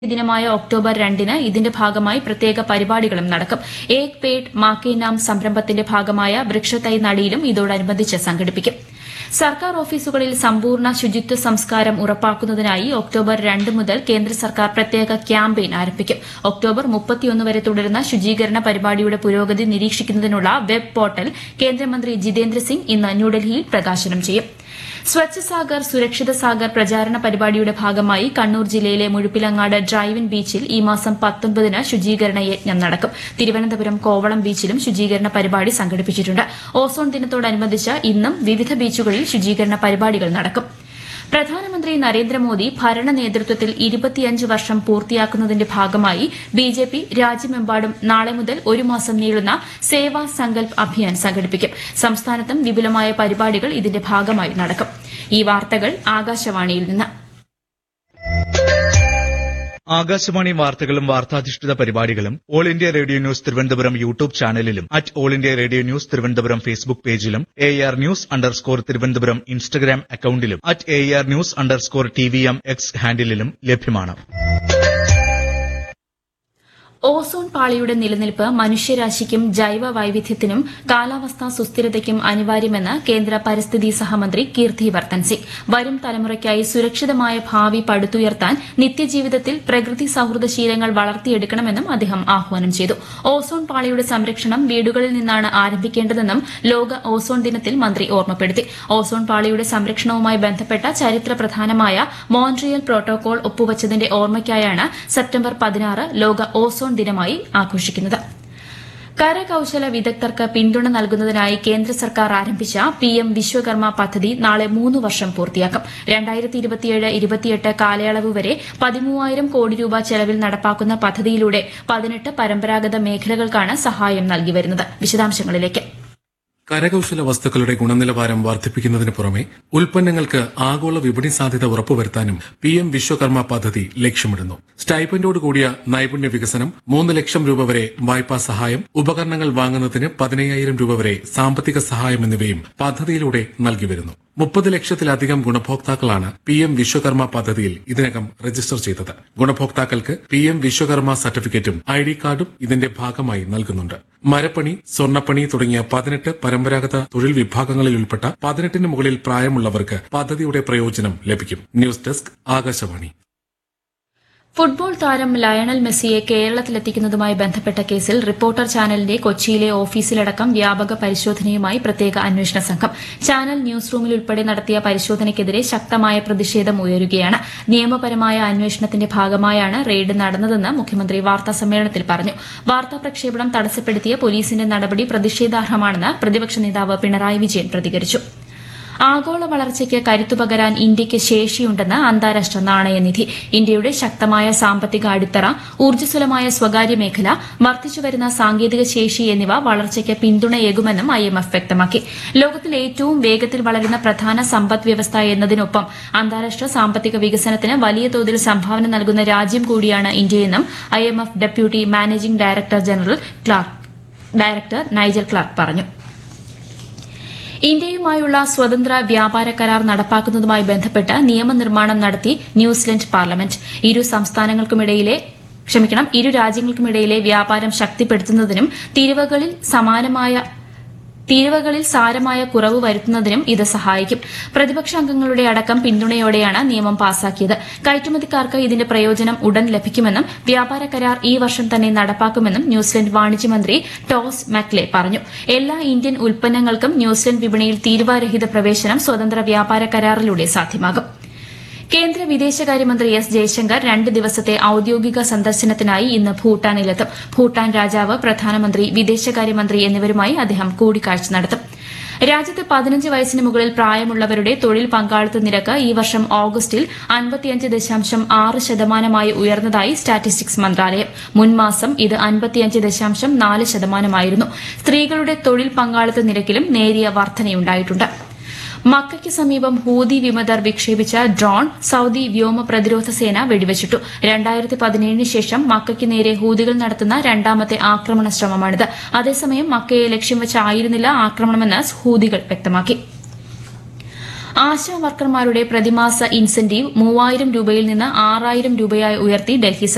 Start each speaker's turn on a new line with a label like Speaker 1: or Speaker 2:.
Speaker 1: ദിനമായ ഒക്ടോബർ രണ്ടിന് ഇതിന്റെ ഭാഗമായി പ്രത്യേക പരിപാടികളും നടക്കും ഏക് പേഡ് മാക്കേ നാം സംരംഭത്തിന്റെ ഭാഗമായ വൃക്ഷത്തൈ നടിയിലും ഇതോടനുബന്ധിച്ച് സംഘടിപ്പിക്കും സർക്കാർ ഓഫീസുകളിൽ സമ്പൂർണ്ണ ശുചിത്വ സംസ്കാരം ഉറപ്പാക്കുന്നതിനായി ഒക്ടോബർ രണ്ട് മുതൽ കേന്ദ്ര സർക്കാർ പ്രത്യേക ക്യാമ്പയിൻ ആരംഭിക്കും ഒക്ടോബർ മുപ്പത്തിയൊന്ന് വരെ തുടരുന്ന ശുചീകരണ പരിപാടിയുടെ പുരോഗതി നിരീക്ഷിക്കുന്നതിനുള്ള വെബ് പോർട്ടൽ കേന്ദ്രമന്ത്രി ജിതേന്ദ്ര സിംഗ് ഇന്ന് ന്യൂഡൽഹിയിൽ പ്രകാശനം ചെയ്യും സ്വച്ഛ് സാഗർ സുരക്ഷിത സാഗർ പ്രചാരണ പരിപാടിയുടെ ഭാഗമായി കണ്ണൂർ ജില്ലയിലെ മുഴുപ്പിലങ്ങാട് ഡ്രൈവിൻ ബീച്ചിൽ ഈ മാസം പത്തൊൻപതിന് ശുചീകരണ യജ്ഞം നടക്കും തിരുവനന്തപുരം കോവളം ബീച്ചിലും ശുചീകരണ പരിപാടി സംഘടിപ്പിച്ചിട്ടുണ്ട് ഓസോൺ ദിനത്തോടനുബന്ധിച്ച് ഇന്നും വിവിധ ബീച്ചുകളിൽ ശുചീകരണ പരിപാടികൾ നടക്കും പ്രധാനമന്ത്രി നരേന്ദ്രമോദി ഭരണ നേതൃത്വത്തിൽ ഇരുപത്തിയഞ്ച് വർഷം പൂർത്തിയാക്കുന്നതിന്റെ ഭാഗമായി ബിജെപി രാജ്യമെമ്പാടും നാളെ മുതൽ ഒരു മാസം നീളുന്ന സേവാ സങ്കൽപ് അഭിയാൻ സംഘടിപ്പിക്കും സംസ്ഥാനത്തും വിപുലമായ പരിപാടികൾ ഇതിന്റെ ഭാഗമായി നടക്കും ഈ വാർത്തകൾ ആകാശവാണിയിൽ നിന്ന്
Speaker 2: ആകാശവാണി വാർത്തകളും വാർത്താധിഷ്ഠിത പരിപാടികളും all India radio news Thiruvananthapuram YouTube ചാനലിലും at all India radio news Thiruvananthapuram Facebook പേജിലും A R news underscore Thiruvananthapuram Instagram അക്കൌണ്ടിലും at A R news underscore T V M X ഹാൻഡിലും ലഭ്യമാണ്
Speaker 1: ഓസോൺ പാളിയുടെ നിലനിൽപ്പ് മനുഷ്യരാശിക്കും ജൈവ വൈവിധ്യത്തിനും കാലാവസ്ഥാ സുസ്ഥിരതയ്ക്കും അനിവാര്യമെന്ന് കേന്ദ്ര പരിസ്ഥിതി സഹമന്ത്രി കീർത്തി വർദ്ധൻ സിംഗ് വരും തലമുറയ്ക്കായി സുരക്ഷിതമായ ഭാവി പടുത്തുയർത്താൻ നിത്യജീവിതത്തിൽ പ്രകൃതി സൌഹൃദ ശീലങ്ങൾ വളർത്തിയെടുക്കണമെന്നും അദ്ദേഹം ആഹ്വാനം ചെയ്തു ഓസോൺ പാളിയുടെ സംരക്ഷണം വീടുകളിൽ നിന്നാണ് ആരംഭിക്കേണ്ടതെന്നും ലോക ഓസോൺ ദിനത്തിൽ മന്ത്രി ഓർമ്മപ്പെടുത്തി ഓസോൺ പാളിയുടെ സംരക്ഷണവുമായി ബന്ധപ്പെട്ട ചരിത്ര പ്രധാനമായ മോൺട്രിയൽ പ്രോട്ടോകോൾ ഒപ്പുവച്ചതിന്റെ ഓർമ്മയ്ക്കായാണ് സെപ്റ്റംബർ പതിനാറ് ലോക ഓസോൺ ദിനമായി ആഘോഷിക്കുന്നത് കരകൌശല വിദഗ്ധർക്ക് പിന്തുണ നൽകുന്നതിനായി കേന്ദ്ര സർക്കാർ ആരംഭിച്ച പിഎം വിശ്വകർമ്മ പദ്ധതി നാളെ മൂന്ന് വർഷം പൂർത്തിയാക്കും രണ്ടായിരത്തി ഇരുപത്തിയേഴ് ഇരുപത്തിയെട്ട് കാലയളവ് വരെ പതിമൂവായിരം കോടി രൂപ ചെലവിൽ നടപ്പാക്കുന്ന പദ്ധതിയിലൂടെ പതിനെട്ട് പരമ്പരാഗത മേഖലകൾക്കാണ് സഹായം നൽകി വരുന്നത് വിശദാംശങ്ങളിലേക്ക്
Speaker 3: കരകൌശല വസ്തുക്കളുടെ ഗുണനിലവാരം വർദ്ധിപ്പിക്കുന്നതിന് പുറമെ ഉൽപ്പന്നങ്ങൾക്ക് ആഗോള വിപണി സാധ്യത ഉറപ്പുവരുത്താനും പി എം വിശ്വകർമ്മ പദ്ധതി ലക്ഷ്യമിടുന്നു സ്റ്റൈപ്പൻഡോട് കൂടിയ നൈപുണ്യ വികസനം മൂന്ന് ലക്ഷം രൂപ വരെ വായ്പാ സഹായം ഉപകരണങ്ങൾ വാങ്ങുന്നതിന് പതിനയ്യായിരം രൂപ വരെ സാമ്പത്തിക സഹായം എന്നിവയും പദ്ധതിയിലൂടെ നൽകി വരുന്നു മുപ്പത് ലക്ഷത്തിലധികം ഗുണഭോക്താക്കളാണ് പി എം വിശ്വകർമ്മ പദ്ധതിയിൽ ഇതിനകം രജിസ്റ്റർ ചെയ്തത് ഗുണഭോക്താക്കൾക്ക് പി എം വിശ്വകർമ്മ സർട്ടിഫിക്കറ്റും ഐ ഡി കാർഡും ഇതിന്റെ ഭാഗമായി നൽകുന്നുണ്ട് മരപ്പണി സ്വർണ്ണപ്പണി തുടങ്ങിയ പതിനെട്ട് പരമ്പരാഗത തൊഴിൽ വിഭാഗങ്ങളിൽ ഉൾപ്പെട്ട പതിനെട്ടിന് മുകളിൽ പ്രായമുള്ളവർക്ക് പദ്ധതിയുടെ പ്രയോജനം ലഭിക്കും ന്യൂസ് ഡെസ്ക് ആകാശവാണി
Speaker 1: ഫുട്ബോൾ താരം ലയണൽ മെസ്സിയെ കേരളത്തിലെത്തിക്കുന്നതുമായി ബന്ധപ്പെട്ട കേസിൽ റിപ്പോർട്ടർ ചാനലിന്റെ കൊച്ചിയിലെ ഓഫീസിലടക്കം വ്യാപക പരിശോധനയുമായി പ്രത്യേക അന്വേഷണ സംഘം ചാനൽ ന്യൂസ് റൂമിൽ ഉൾപ്പെടെ നടത്തിയ പരിശോധനയ്ക്കെതിരെ ശക്തമായ പ്രതിഷേധം ഉയരുകയാണ് നിയമപരമായ അന്വേഷണത്തിന്റെ ഭാഗമായാണ് റെയ്ഡ് നടന്നതെന്ന് മുഖ്യമന്ത്രി വാർത്താസമ്മേളനത്തിൽ പറഞ്ഞു വാർത്താ പ്രക്ഷേപണം തടസ്സപ്പെടുത്തിയ പോലീസിന്റെ നടപടി പ്രതിഷേധാർഹമാണെന്ന് പ്രതിപക്ഷ നേതാവ് പിണറായി വിജയൻ പ്രതികരിച്ചു ആഗോള വളർച്ചയ്ക്ക് കരുത്തുപകരാൻ ഇന്ത്യയ്ക്ക് ശേഷിയുണ്ടെന്ന് അന്താരാഷ്ട്ര നാണയനിധി ഇന്ത്യയുടെ ശക്തമായ സാമ്പത്തിക അടിത്തറ ഊർജ്ജസ്വലമായ സ്വകാര്യ മേഖല വർദ്ധിച്ചുവരുന്ന സാങ്കേതിക ശേഷി എന്നിവ വളർച്ചയ്ക്ക് പിന്തുണയേകുമെന്നും ഐഎംഎഫ് വ്യക്തമാക്കി ലോകത്തിൽ ഏറ്റവും വേഗത്തിൽ വളരുന്ന പ്രധാന സമ്പദ് വ്യവസ്ഥ എന്നതിനൊപ്പം അന്താരാഷ്ട്ര സാമ്പത്തിക വികസനത്തിന് വലിയ തോതിൽ സംഭാവന നൽകുന്ന രാജ്യം കൂടിയാണ് ഇന്ത്യയെന്നും IMF deputy managing director general Clark director Nigel Clark പറഞ്ഞു ഇന്ത്യയുമായുള്ള സ്വതന്ത്ര വ്യാപാര കരാർ നടപ്പാക്കുന്നതുമായി ബന്ധപ്പെട്ട് നിയമനിർമ്മാണം നടത്തി ന്യൂസിലൻഡ് പാർലമെന്റ് ഇരു സംസ്ഥാനങ്ങൾക്കുമിടയിലെ ക്ഷമിക്കണം ഇരു രാജ്യങ്ങൾക്കുമിടയിലെ വ്യാപാരം ശക്തിപ്പെടുത്തുന്നതിനും തീരുവകളിൽ സമാനമായ തീരുവകളിൽ സാരമായ കുറവ് വരുത്തുന്നതിനും ഇത് സഹായിക്കും പ്രതിപക്ഷ അംഗങ്ങളുടെ അടക്കം പിന്തുണയോടെയാണ് നിയമം പാസാക്കിയത് കയറ്റുമതിക്കാർക്ക് ഇതിന്റെ പ്രയോജനം ഉടൻ ലഭിക്കുമെന്നും വ്യാപാര കരാർ ഈ വർഷം തന്നെ നടപ്പാക്കുമെന്നും ന്യൂസിലൻഡ് വാണിജ്യമന്ത്രി ടോസ് മാക്ലെ പറഞ്ഞു എല്ലാ ഇന്ത്യൻ ഉൽപ്പന്നങ്ങൾക്കും ന്യൂസിലൻഡ് വിപണിയിൽ തീരുവാരഹിത പ്രവേശനം സ്വതന്ത്ര വ്യാപാര കരാറിലൂടെ സാധ്യമാകും കേന്ദ്ര വിദേശകാര്യമന്ത്രി എസ് ജയശങ്കർ രണ്ട് ദിവസത്തെ ഔദ്യോഗിക സന്ദർശനത്തിനായി ഇന്ന് ഭൂട്ടാനിലെത്തും ഭൂട്ടാൻ രാജാവ് പ്രധാനമന്ത്രി വിദേശകാര്യമന്ത്രി എന്നിവരുമായി അദ്ദേഹം കൂടിക്കാഴ്ച നടത്തും രാജ്യത്ത് പതിനഞ്ച് വയസ്സിന് മുകളിൽ പ്രായമുള്ളവരുടെ തൊഴിൽ പങ്കാളിത്ത നിരക്ക് ഈ വർഷം ഓഗസ്റ്റിൽ അൻപത്തിയഞ്ച് ദശാംശം ആറ് ശതമാനമായി ഉയർന്നതായി സ്റ്റാറ്റിസ്റ്റിക്സ് മന്ത്രാലയം മുൻമാസം ഇത് അൻപത്തിയഞ്ച് ദശാംശം നാല് ശതമാനമായിരുന്നു സ്ത്രീകളുടെ തൊഴിൽ പങ്കാളിത്ത നിരക്കിലും നേരിയ വർധനയുണ്ടായിട്ടുണ്ട് മക്കയ്ക്ക് സമീപം ഹൂതി വിമതർ വിക്ഷേപിച്ച ഡ്രോൺ സൌദി വ്യോമ പ്രതിരോധ സേന വെടിവച്ചിട്ടു രണ്ടായിരത്തി പതിനേഴിന് ശേഷം മക്കയ്ക്ക് നേരെ ഹൂതികൾ നടത്തുന്ന രണ്ടാമത്തെ ആക്രമണ ശ്രമമാണിത് അതേസമയം മക്കയെ ലക്ഷ്യം വെച്ചായിരുന്നില്ല ആക്രമണമെന്ന് ഹൂതികൾ വ്യക്തമാക്കി ആശാ വർക്കർമാരുടെ പ്രതിമാസ ഇൻസെന്റീവ് മൂവായിരം രൂപയിൽ നിന്ന് ആറായിരം രൂപയായി ഉയർത്തി ഡൽഹി